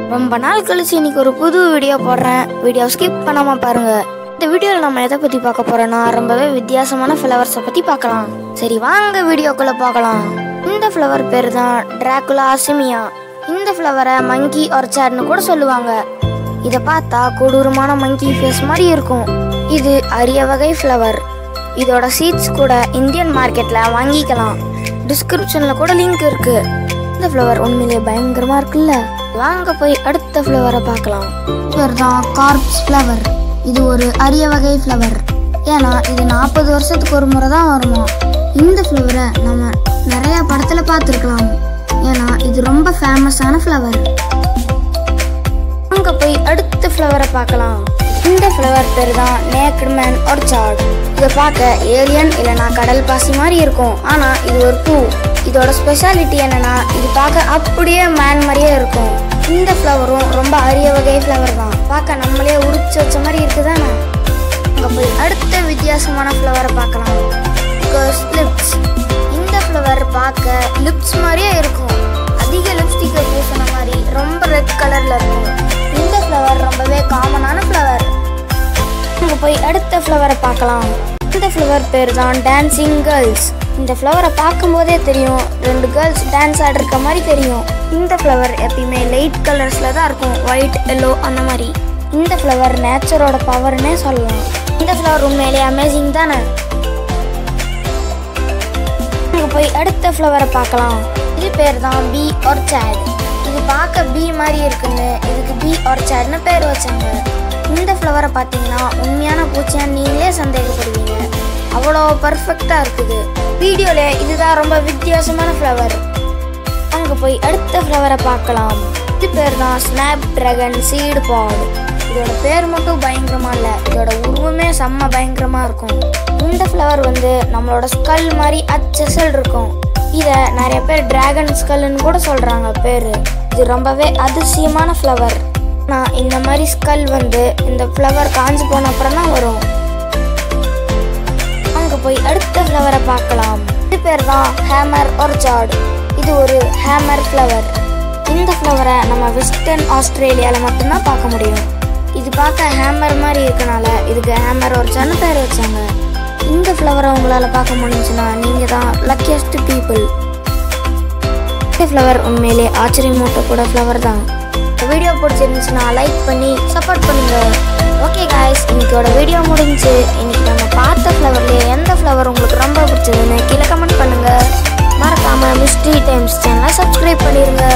ரொம்ப நாள் கழிச்சு இன்னைக்கு ஒரு புது வீடியோ போடுறேன் வீடியோ ஸ்கிப் பண்ணாம பாருங்க இந்த வீடியோவில் நம்ம எதை பற்றி பார்க்க போறோம்னா ரொம்பவே வித்தியாசமான ஃப்ளவர்ஸை பற்றி பார்க்கலாம் சரி வாங்க வீடியோக்குள்ள பார்க்கலாம் இந்த ஃப்ளவர் பேர் தான் டிராகுலா சிமியா இந்த ஃப்ளவரை மங்கி ஆர்ச்சார்ட்னு கூட சொல்லுவாங்க இதை பார்த்தா கொடூரமான மங்கி ஃபேஸ் மாதிரி இருக்கும் இது அரிய வகை ஃப்ளவர் இதோட சீட்ஸ் கூட இந்தியன் மார்க்கெட்ல வாங்கிக்கலாம் டிஸ்கிரிப்ஷன்ல கூட லிங்க் இருக்கு இந்த ஃப்ளவர் உண்மையிலேயே பயங்கரமா இருக்குல்ல வாங்க போய் அடுத்த ஃப்ளவரை பார்க்கலாம் பேர் தான் கார்ப்ஸ் ஃப்ளவர் இது ஒரு அரிய வகை ஃப்ளவர் ஏன்னா இது நாற்பது வருஷத்துக்கு ஒரு முறை தான் வருமா இந்த ஃப்ளவரை நம்ம நிறைய படத்தில் பார்த்துருக்கலாம் ஏன்னா இது ரொம்ப ஃபேமஸான ஃப்ளவர் வாங்க போய் அடுத்த ஃப்ளவரை பார்க்கலாம் இந்த ஃப்ளவர் பேர் தான் நேக்கட் மேன் ஆர்ச்சார்ட் இதை பார்க்க ஏலியன் இல்லைனா கடல் பாசி மாதிரி இருக்கும் ஆனால் இது ஒரு பூ இதோட ஸ்பெஷாலிட்டி என்னன்னா இது பார்க்க அப்படியே மேன் மாதிரியே இருக்கும் இந்த ஃப்ளவரும் ரொம்ப அரிய வகை ஃப்ளவர் தான் பார்க்க நம்மளே உரிச்சு வச்ச மாதிரி இருக்குதானே அங்கே போய் அடுத்த வித்தியாசமான ஃப்ளவரை பார்க்கலாம் லிப்ஸ் இந்த ஃப்ளவர் பார்க்க லிப்ஸ் மாதிரியே இருக்கும் அதிக லிப்ஸ்டிக்கை பூசின மாதிரி ரொம்ப ரெட் கலர்ல இருக்கும் இந்த ஃப்ளவர் ரொம்பவே காமனான ஃப்ளவர் நம்ம போய் அடுத்த ஃப்ளவரை பார்க்கலாம் இந்த ஃப்ளவர் பேர் தான் டான்சிங் கேர்ள்ஸ் இந்த ஃப்ளவரை பார்க்கும்போதே தெரியும் ரெண்டு கேர்ள்ஸ் டான்ஸ் ஆடிருக்க மாதிரி தெரியும் இந்த ஃப்ளவர் எப்பயுமே லைட் கலர்ஸில் தான் இருக்கும் ஒயிட் எல்லோ அந்த மாதிரி இந்த ஃப்ளவர் நேச்சரோட பவர்னே சொல்லலாம் இந்த ஃப்ளவர் உண்மையிலேயே அமேசிங் தானே அங்க போய் அடுத்த ஃப்ளவரை பார்க்கலாம் இது பேர் தான் பி ஆர்ச்சாட் இது பார்க்க பி மாதிரி இருக்குன்னு இதுக்கு பி ஆர்ச்சாட்னு பேர் வச்சாங்க இந்த ஃப்ளவரை பார்த்தீங்கன்னா உண்மையான பூச்சியா நீங்களே சந்தேகப்படுவீங்க அவ்வளோ பர்ஃபெக்டாக இருக்குது வீடியோல இதுதான் ரொம்ப வித்தியாசமான ஃப்ளவர் அங்கே போய் அடுத்த ஃப்ளவரை பார்க்கலாம் இது பேர் தான் ஸ்னாப் ட்ராகன் சீடு பால் இதோட பேர் மட்டும் பயங்கரமா இல்லை இதோட உருவமே செம்ம பயங்கரமா இருக்கும் இந்த ஃப்ளவர் வந்து நம்மளோட ஸ்கல் மாதிரி அச்சசல் இருக்கும் இதை நிறைய பேர் டிராகன் ஸ்கல்னு கூட சொல்றாங்க பேர் இது ரொம்பவே அதிசயமான ஃப்ளவர் ஆனால் இந்த மாதிரி ஸ்கல் வந்து இந்த ஃப்ளவர் காஞ்சு போன அப்புறம் தான் வரும் அங்க போய் அடுத்த ஃப்ளவரை பார்க்கலாம் இது பேர் தான் ஹேமர் ஆர்ச்சார்ட் இது ஒரு ஹேமர் ஃப்ளவர் இந்த ஃப்ளவரை நம்ம வெஸ்டர்ன் ஆஸ்திரேலியாவில் மட்டும்தான் பார்க்க முடியும் இது பார்க்க ஹேமர் மாதிரி இருக்கனால இதுக்கு ஹேமர் ஆர்ச்சார்ட்னு பேர் வச்சாங்க இந்த ஃப்ளவரை உங்களால் பார்க்க முடிஞ்சுன்னா நீங்கள் தான் லக்கியஸ்ட் பீப்புள் இந்த ஃப்ளவர் உண்மையிலே ஆச்சரியமூட்ட கூட ஃப்ளவர் தான் இந்த வீடியோ பிடிச்சிருந்துச்சுன்னா லைக் பண்ணி சப்போர்ட் பண்ணுங்க ஓகே காய்ஸ் இன்னைக்கோட வீடியோ முடிஞ்சு இன்னைக்கு நம்ம பார்த்த ஃப்ளவர்லேயே எந்த ஃப்ளவர் உங்களுக்கு ரொம்ப பிடிச்சதுன்னு கீழே கமெண்ட் பண்ணுங்க மறக்காம மிஸ்ட்ரி டைம்ஸ் சேனலை சப்ஸ்கிரைப் பண்ணிடுங்க